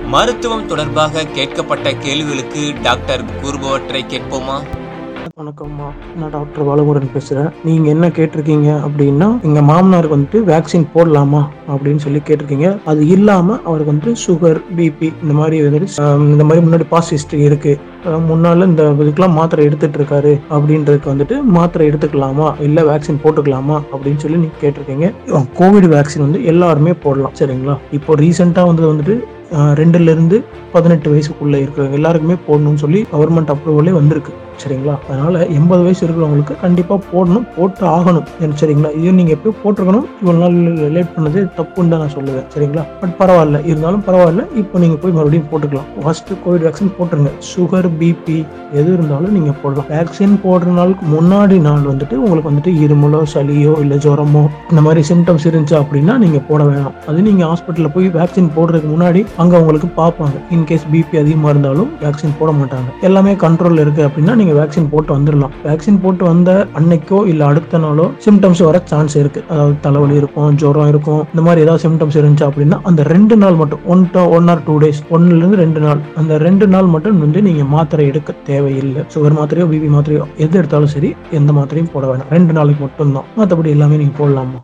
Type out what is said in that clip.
மருத்துவம் தொடர்பாக கேட்கப்பட்ட கேள்விகளுக்கு டாக்டர் கூறுபவற்றை கேட்போமா வணக்கம்மா நான் டாக்டர் பாலமுருகன் பேசுகிறேன் நீங்கள் என்ன கேட்டிருக்கீங்க அப்படின்னா எங்கள் மாமனாருக்கு வந்துட்டு வேக்சின் போடலாமா அப்படின்னு சொல்லி கேட்டிருக்கீங்க அது இல்லாமல் அவருக்கு வந்துட்டு சுகர் பிபி இந்த மாதிரி வந்துட்டு ஆஹ், இந்த மாதிரி முன்னாடி பாஸ் ஹிஸ்ட்ரி இருக்குது முன்னால் இந்த இதுக்கெல்லாம் மாத்திரை எடுத்துட்டு இருக்காரு அப்படின்றதுக்கு வந்துட்டு மாத்திரை எடுத்துக்கலாமா இல்லை வேக்சின் போட்டுக்கலாமா அப்படின்னு சொல்லி நீங்கள் கேட்டிருக்கீங்க கோவிட் வேக்சின் வந்து எல்லாருமே போடலாம் சரிங்களா இப்போ ரீசெண்டாக வந்தது வந்துட்டு ஆஹ், ரெண்டுல இருந்து பதினெட்டு வயசுக்குள்ள இருக்கிறவங்க எல்லாருக்குமே போடணும்னு சொல்லி கவர்மெண்ட் அப்ரூவலே வந்திருக்கு சரிங்களா அதனால எண்பது வயசு இருக்கிறவங்களுக்கு கண்டிப்பா போடணும் போட்டு ஆகணும் ஏன் சரிங்களா இது நீங்க எப்போ போட்டிருக்கணும் இவ்வளவு நாள் லேட் பண்ணது தப்புன்னு தான் நான் சொல்லுவேன் சரிங்களா பட் பரவாயில்ல இருந்தாலும் பரவாயில்ல இப்போ நீங்க போய் மறுபடியும் போட்டுக்கலாம் ஃபர்ஸ்ட் கோவிட் வேக்சின் போட்டுருங்க சுகர் பிபி எது இருந்தாலும் நீங்க போடலாம் வேக்சின் போடுற நாளுக்கு முன்னாடி நாள் வந்துட்டு உங்களுக்கு வந்துட்டு இருமலோ சளியோ இல்லை ஜுரமோ இந்த மாதிரி சிம்டம்ஸ் இருந்துச்சு அப்படின்னா நீங்க போட வேணாம் அது நீங்க ஹாஸ்பிட்டலில் போய் வேக்சின் போடுறதுக்கு முன்னாடி அங்க உங்களுக்கு பார்ப்பாங்க இன்கேஸ் பிபி அதிகமாக இருந்தாலும் வேக்சின் போட மாட்டாங்க எல்லாமே கண்ட்ரோல் இருக்கு அப்படின்னா நீங்க வேக்சின் போட்டு வந்துடலாம் வேக்சின் போட்டு வந்த அன்னைக்கோ இல்ல அடுத்த நாளோ சிம்டம்ஸ் வர சான்ஸ் இருக்கு அதாவது தலைவலி இருக்கும் ஜுரம் இருக்கும் இந்த மாதிரி ஏதாவது சிம்டம்ஸ் இருந்துச்சு அப்படின்னா அந்த ரெண்டு நாள் மட்டும் one one or two days ஒன்னுல இருந்து ரெண்டு நாள் அந்த ரெண்டு நாள் மட்டும் வந்து நீங்க மாத்திரை எடுக்க தேவையில்லை சுகர் மாத்திரையோ பிபி மாத்திரையோ எது எடுத்தாலும் சரி எந்த மாத்திரையும் போட வேணாம் ரெண்டு நாளைக்கு மட்டும்தான் மற்றபடி எல்லாமே நீங்க போடலாமா